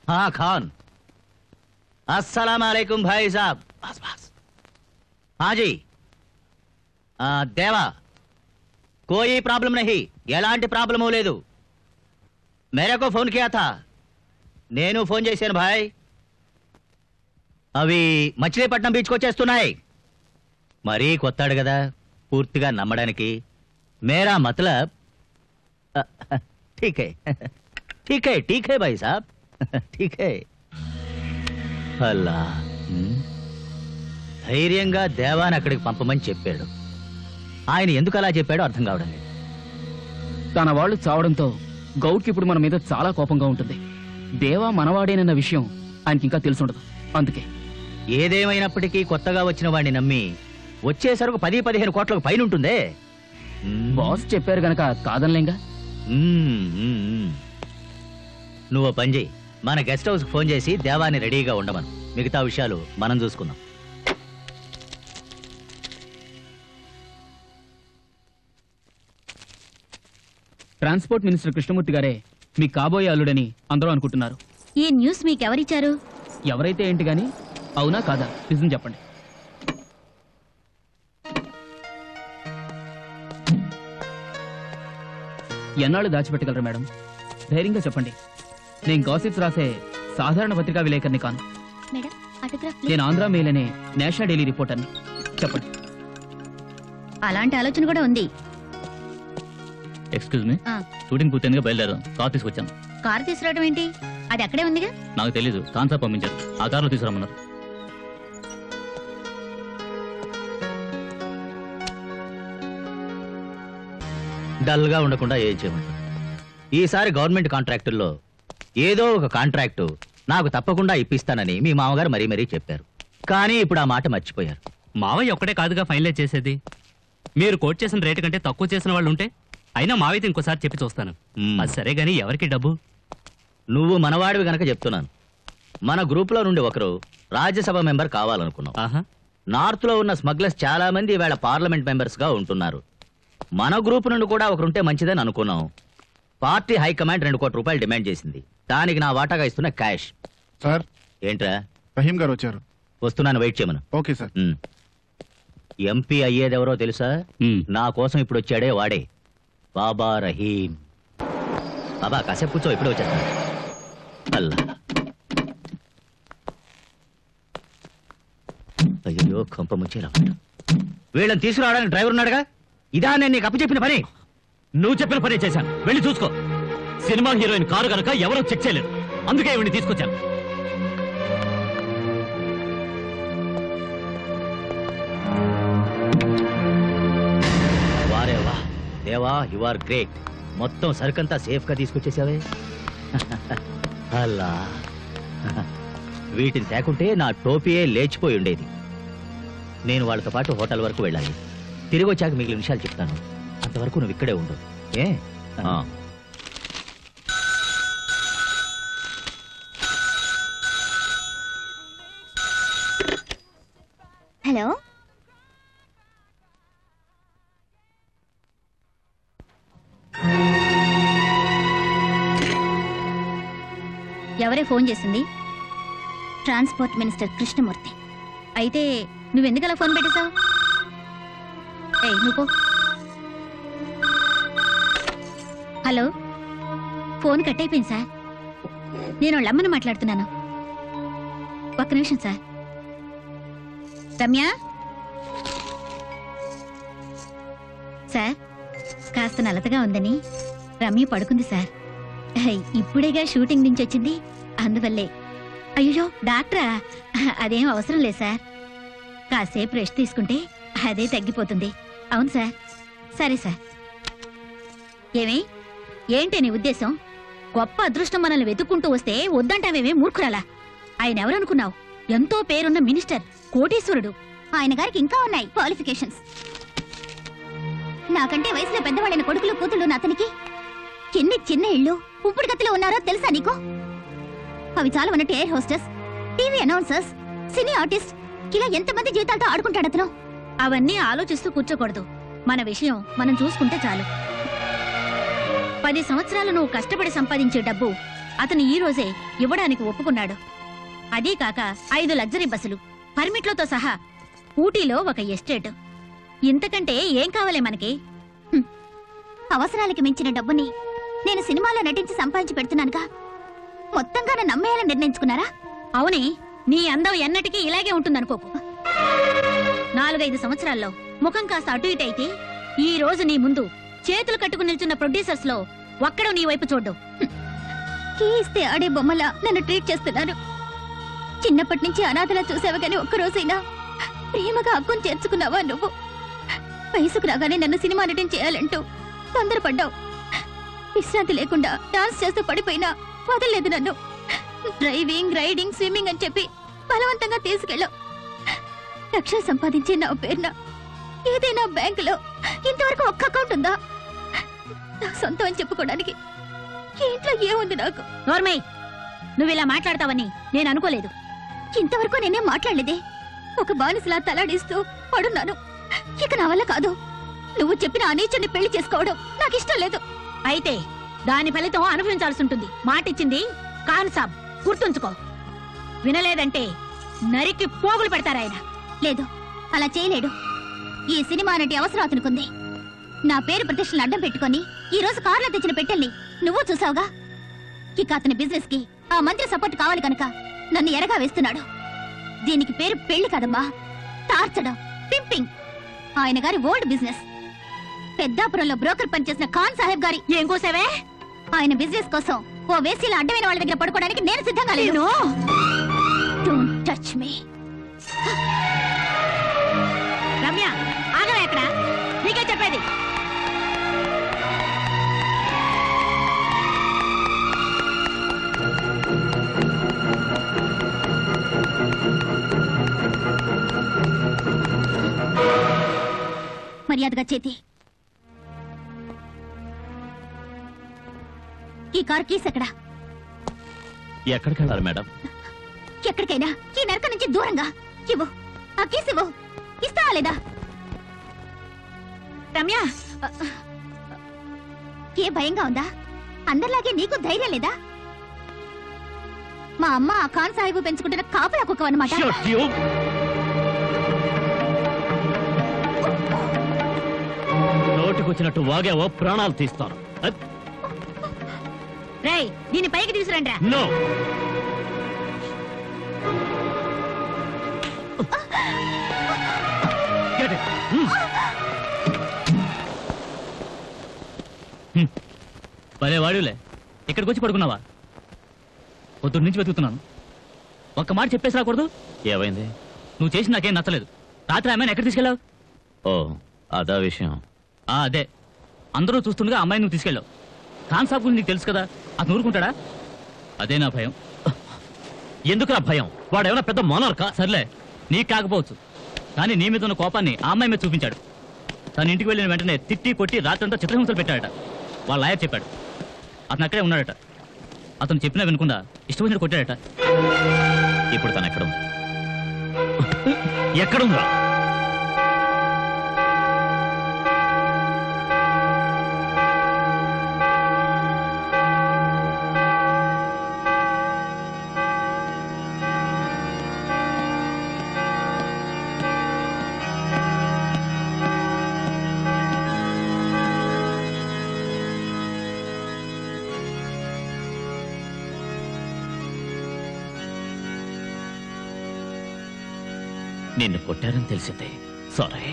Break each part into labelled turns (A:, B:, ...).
A: हाँ खान अस्सलाम वालेकुम भाई साहब बस बस हाँ जी ఆ, దేవా కోई प्रॉब्लम नहीं ఎలాంటి ప్రాబ్లము లేదు మేరకు ఫోన్ కియా థా నేను ఫోన్ చేశాను భాయ్ అవి మచిలీపట్నం బీచ్కి వచ్చేస్తున్నాయి మరీ కొత్తాడు కదా పూర్తిగా నమ్మడానికి మేరా మతలబ్ ठीक है ठीक है ठीक है भाई साहब ठीक है అల్లా హ్మ్. ధైర్యంగా దేవాన్ని అక్కడికి పంపమని చెప్పాడు ఆయన ఎందుకు అలా చెప్పాడో అర్థం కావడం లేదు
B: తన వాళ్ళు చావడంతో గౌడ్కి ఇప్పుడు మన మీద చాలా కోపంగా ఉంటుంది దేవా మనవాడేనన్న విషయం ఆయనకి ఇంకా తెలుసుండదు అందుకే
A: ఏదేమైనప్పటికీ కొత్తగా వచ్చిన వాడిని నమ్మి వచ్చేసరికి పది పదిహేను కోట్లకు పైన ఉంటుందే హ్మ్.
B: బాస్ చెప్పారు గనక కాదనలేంగా
A: మ్మ్, మ్మ్, మ్మ్. నువ్వు ఓ పని చేయి మన గెస్ట్ హౌస్ ఫోన్ చేసి దేవాన్ని రెడీగా ఉండమను మిగతా విషయాలు మనం చూసుకుందాం
B: ట్రాన్స్పోర్ట్ మినిస్టర్ కృష్ణమూర్తి గారే మీ కాబోయే అల్లుడని అందరూ అనుకుంటున్నారు
C: ఈ న్యూస్ మీకెవరిచ్చారు
B: ఎవరైతే ఏంటి గాని అవునా కాదా నిజం చెప్పండి ఎన్నాళ్ళు దాచిపెట్టగలరు మేడం ధైర్యంగా చెప్పండి నేను గాసిప్స్ రాసే సాధారణ పత్రికా విలేకరిని కాను
C: మేడం ఆటోగ్రాఫ్
B: నేను ఆంధ్ర మెయిల్ అనే నేషనల్ డైలీ రిపోర్టర్ని చెప్పండి
C: అలాంటి ఆలోచన కూడా ఉంది
D: ఎక్స్క్యూజ్ మీ
C: ఆ,
D: షూటింగ్ పూర్తయిందిగా బయలుదేరాం కార్ తీసుకొచ్చాను
C: కారు తీసుకురావడం ఏంటి అది అక్కడే ఉందిగా
D: నాకు తెలీదు కాన్సాప్ పంపించారు ఆ కార్లో తీసుకురమ్మన్నారు
A: డల్గా ఉండకుండా ఏం చేయమంటారు ఈసారి గవర్నమెంట్ కాంట్రాక్టుల్లో ఏదో ఒక కాంట్రాక్టు నాకు తప్పకుండా ఇప్పిస్తానని మీ మామగారు మరీ మరీ చెప్పారు కానీ ఇప్పుడు ఆ మాట మర్చిపోయారు
E: మావయ్య ఒక్కడే కాదుగా ఫైనలైజ్ చేసేది మీరు కోట్ చేసిన రేటు కంటే తక్కువ చేసిన వాళ్ళు ఉంటే అయినా మావయ్యతో ఇంకోసారి చెప్పి చూస్తాను
A: మ్మ్.
E: అది సరే గానీ ఎవరికి డబ్బు
A: నువ్వు మనవాడివి గనక చెప్తున్నాను మన గ్రూప్లో నుండి ఒకరు రాజ్యసభ మెంబర్ కావాలనుకున్నావు
E: ఆహా
A: నార్త్ లో ఉన్న స్మగ్లర్స్ చాలా మంది ఇవాళ పార్లమెంట్ మెంబర్స్ గా ఉంటున్నారు మన గ్రూప్ నుండి కూడా ఒకరుంటే మంచిదని అనుకున్నాం పార్టీ హైకమాండ్ రెండు కోట్ల రూపాయలు డిమాండ్ చేసింది దానికి నా వాటాగా ఇస్తున్న క్యాష్
F: సార్
A: ఏంట్రా
F: రహీం గారు వచ్చారు
A: వస్తున్నాను వెయిట్ చేయమను
F: ఓకే సార్
A: ఉమ్. ఎంపీ అయ్యేదెవరో తెలుసా
E: మ్మ్.
A: నా కోసం ఇప్పుడు వచ్చాడే వాడే బాబా రహీం బాబా కాసేపు కూర్చో ఇప్పుడే వచ్చేస్తాను అల్లా అయ్యో కొంప ముచ్చేలా ఉన్నాడు. వీళ్ళని తీసుకురావడానికి డ్రైవర్ ఉన్నాడుగా ఇదా నేను నీకు అప్పచెప్పిన పని
E: నువ్వు చెప్పిన పనే చేశాను వెళ్ళి చూసుకో సినిమా హీరోయిన్ కారు కనుక ఎవరో చెక్ చేయలేరు అందుకే ఇవన్నీ తీసుకొచ్చాను
A: వారే వా దేవా యు ఆర్ గ్రేట్ మొత్తం సరుకంతా సేఫ్ గా తీసుకొచ్చేసావే అల్లా వీటిని తేకుంటే నా టోపీయే లేచిపోయి ఉండేది నేను వాళ్ళతో పాటు హోటల్ వరకు వెళ్ళాలి తిరిగి వచ్చాక మిగిలిన విషయాలు చెప్తాను అంతవరకు నువ్వు ఇక్కడే ఉండు ఏ ఆ.
C: హలో ఎవరే ఫోన్ చేసింది ట్రాన్స్పోర్ట్ మినిస్టర్ కృష్ణమూర్తి అయితే నువ్వెందుకు అలా ఫోన్ పెట్టేశావు ఏయ్ నువ్వు పో. హలో ఫోన్ కట్ అయిపోయింది సార్ నేను వాళ్ళ అమ్మని మాట్లాడుతున్నాను ఒక్క నిమిషం సార్ రమ్య సార్ కాస్త నలతగా ఉందని రమ్య పడుకుంది సార్ హై, ఇప్పుడేగా షూటింగ్ నుంచి వచ్చింది అందువల్లే అయ్యో డాక్టరా అదేం అవసరం లేదు సార్ కాసేపు రెస్ట్ తీసుకుంటే అదే తగ్గిపోతుంది అవును సార్ సరే సార్ ఏమి ఏంటి నీ ఉద్దేశం గొప్ప అదృష్టం మనల్ని వెతుక్కుంటూ వస్తే వద్దంటావేమే మూర్ఖురాలా ఆయన ఎవరనుకున్నావు ఎంతో పేరున్న మినిస్టర్ కోటీశ్వరుడు ఆయన గారికి ఇంకా ఉన్నాయి క్వాలిఫికేషన్స్ నాకంటే వయసులో పెద్దవాళ్ళైన కొడుకులు కూతుళ్ళు అతనికి ఎన్ని చిన్న ఇళ్ళు ఉప్పుడు గతిలో ఉన్నారో తెలుసా నీకు అవి చాలా ఉన్నట్టు air hostess TV announcers cine artist ఇలా ఎంతమంది జీవితాలతో ఆడుకుంటాడు అతను అవన్నీ ఆలోచిస్తూ కూర్చోకూడదు మన విషయం మనం చూసుకుంటే చాలు పది సంవత్సరాలు నువ్వు కష్టపడి సంపాదించే డబ్బు అతను ఈ రోజే ఇవ్వడానికి ఒప్పుకున్నాడు అదీ కాక ఐదు లగ్జరీ బస్సులు పర్మిట్లతో సహా ఊటీలో ఒక ఎస్టేట్ ఇంతకంటే ఏం కావాలి మనకి హ్మ్. అవసరాలకి మించిన డబ్బుని నేను సినిమాలో నటించి సంపాదించి పెడుతున్నానుగా మొత్తంగా నన్ను నమ్మేయాలని నిర్ణయించుకున్నారా అవునే నీ అందం ఎన్నటికీ ఇలాగే ఉంటుందనుకోకు నాలుగైదు సంవత్సరాల్లో ముఖం కాస్త అటు ఇటు అయితే ఈ రోజు నీ ముందు చేతులు కట్టుకుని నిల్చున్న ప్రొడ్యూసర్స్ లో ఒక్కడో నీ వైపు చూడ్డు కీ ఇస్తే ఆడే బొమ్మలా నన్ను ట్రీట్ చేస్తున్నారు చిన్నప్పటి నుంచి అనాథలా చూసావు కానీ ఒక్కరోజైనా ప్రేమగా అక్కుని చేర్చుకున్నావా నువ్వు వయసుకు రాగానే నన్ను సినిమా నటన చేయాలంటూ తొందరపడ్డావు విశ్రాంతి లేకుండా డాన్స్ చేస్తూ పడిపోయినా వదలలేదు నన్ను డ్రైవింగ్ రైడింగ్ స్విమ్మింగ్ అని చెప్పి బలవంతంగా తీసుకెళ్ళావు లక్షలు సంపాదించే నా పేరున ఏదైనా బ్యాంకులో ఇంతవరకు ఒక్క అకౌంట్ ఉందా నా సొంతం అని చెప్పుకోవడానికి ఈ ఇంట్లో ఏముంది నాకు నోర్మై నువ్వు ఇలా మాట్లాడతావని నేను అనుకోలేదు ఇంతవరకు నేనే మాట్లాడలేదే ఒక బానిసలా తలాడిస్తూ పడున్నాను ఇక నా వల్ల కాదు నువ్వు చెప్పిన అనీచుని పెళ్లి చేసుకోవడం నాకు ఇష్టం లేదు అయితే దాని ఫలితం అనుభవించాల్సి ఉంటుంది మాటిచ్చింది ఖాన్ సాబ్ గుర్తుంచుకో వినలేదంటే నరికి పోగులు పెడతారాయన లేదు అలా చేయలేడు ఈ సినిమా నటి అవసరం అతనుకుంది నా పేరు ప్రతిష్టలు అడ్డం పెట్టుకొని ఈ రోజు కారులో తెచ్చిన పెట్టెల్ని నువ్వు చూసావుగా ఇక అతని బిజినెస్ కి ఆ మంత్రి సపోర్ట్ కావాలి కనుక నన్ను ఎరగా వేస్తున్నాడు దీనికి పేరు పెళ్లి కదమ్మా టార్చడం పింపింగ్ ఆయన గారి ఓల్డ్ బిజినెస్ పెద్దాపురంలో బ్రోకర్ పనిచేసిన ఖాన్ సాహెబ్ గారి ఏం కోసావే ఆయన బిజినెస్ కోసం ఓ వేసీల అడ్డమైన వాళ్ళ దగ్గర పడుకోవడానికి నేను సిద్ధంగా లేను డోంట్ టచ్ మీ రమ్య ఆగవే అక్కడ నీకే చెప్పేది మర్యాదగా చేతి ఈ కార్ కీస్ ఎక్కడా
A: ఎక్కడికి వెళ్ళాలి మేడం
C: ఎక్కడికైనా ఈ నరక నుంచి దూరంగా ఇవ్వు ఆ కీస్ ఇవ్వు ఇస్తావా లేదా రమ్య ఏ భయంగా ఉందా అందరిలాగే నీకు ధైర్యం లేదా మా అమ్మ ఆ ఖాన్ సాహిబు పెంచుకుంటున్న కాపలా కుక్క అనమాట
A: నోటికొచ్చినట్టు వాగావో ప్రాణాలు తీస్తాను
C: రేయ్ దీన్ని పైకి తీసుకురండి
A: నో
D: భలే వాడిలే ఇక్కడికి వచ్చి పడుకున్నావా పొద్దున్న నుంచి వెతుకుతున్నాను ఒక్క మాట చెప్పేసి రాకూడదు
A: ఏమైంది
D: నువ్వు చేసి నాకేం నచ్చలేదు రాత్రి అమ్మాయిని ఎక్కడ తీసుకెళ్ళావు
A: ఓ అదా విషయం
D: ఆ, అదే అందరూ చూస్తుండగా అమ్మాయిని నువ్వు తీసుకెళ్ళావు ఖాన్ సాబ్ గురించి నీకు తెలుసు కదా అతను ఊరుకుంటాడా అదే నా భయం
A: ఎందుకు నా భయం వాడు ఏమైనా పెద్ద మోనార్కా
D: సర్లే నీకు కాకపోవచ్చు కానీ నీ మీద ఉన్న కోపాన్ని ఆ అమ్మాయి మీద చూపించాడు తన ఇంటికి వెళ్ళిన వెంటనే తిట్టి కొట్టి రాత్రంతా చిత్రహింసలు పెట్టాడట వాళ్ళ లాయర్ చెప్పాడు అతను అక్కడే ఉన్నాడట అతను చెప్పినా వినకుండా ఇష్టం వచ్చినట్టు కొట్టాడట
A: ఇప్పుడు తను ఎక్కడుంది ఎక్కడుందా నిన్ను కొట్టారని తెలిసింది సారీ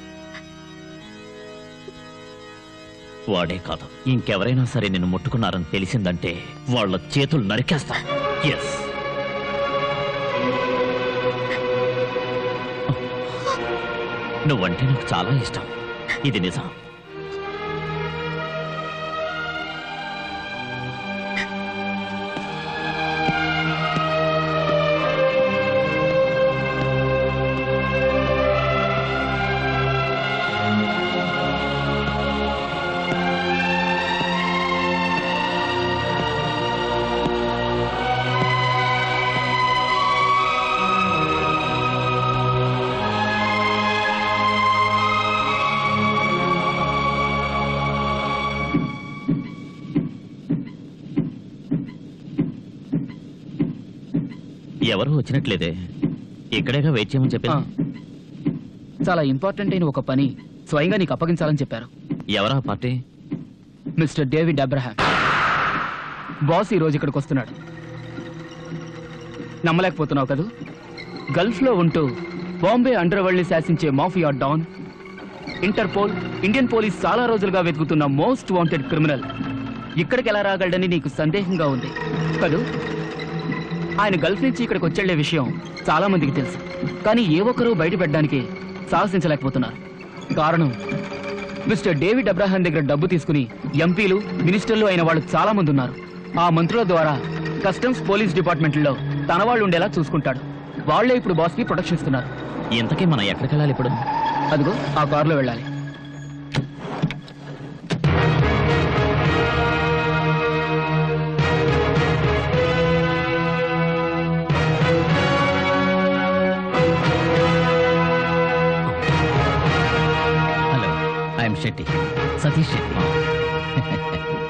A: వాడే కాదు ఇంకెవరైనా సరే నిన్ను ముట్టుకున్నారని తెలిసిందంటే వాళ్ళ చేతులు నరికేస్తా ఎస్ నువ్వంటే నాకు చాలా ఇష్టం ఇది నిజం ఎవరు వచ్చినట్లేదే ఇక్కడేగా వెయిట్ చేయమని
B: ఆ,
A: చెప్పింది
B: చాలా ఇంపార్టెంట్ అయిన ఒక పని స్వయంగా నీకు అప్పగించాలని చెప్పారు
A: ఎవరా party
B: mister David Abraham boss ఈ రోజు ఇక్కడికి వస్తున్నాడు నమ్మలేకపోతున్నావు కదూ గల్ఫ్లో ఉంటూ బాంబే అండర్ వరల్డ్ శాసించే mafia don Interpol Indian police చాలా రోజులుగా వెతుకుతున్న మోస్ట్ వాంటెడ్ క్రిమినల్ ఇక్కడికి ఎలా రాగలడని నీకు సందేహంగా ఉంది కదూ ఆయన గల్ఫ్ నుంచి ఇక్కడికి వచ్చేళ్లే విషయం చాలా మందికి తెలుసు కానీ ఏ ఒక్కరూ బయటపెట్టడానికి సాహసించలేకపోతున్నారు కారణం మిస్టర్ డేవిడ్ అబ్రహాం దగ్గర డబ్బు తీసుకుని ఎంపీలు మినిస్టర్లు అయిన వాళ్ళు చాలా మంది ఉన్నారు ఆ మంత్రుల ద్వారా కస్టమ్స్ పోలీస్ డిపార్ట్మెంట్లో తన వాళ్ళు ఉండేలా చూసుకుంటాడు వాళ్లే ఇప్పుడు బాస్ కి ప్రొటెక్షన్ ఇస్తున్నారు
A: ఇంతకీ మనం ఎక్కడికి వెళ్ళాలి ఇప్పుడు
B: అదిగో ఆ కారులో వెళ్ళాలి
A: హలో ఐఎమ్ శెట్టి సతీష్ శెట్టి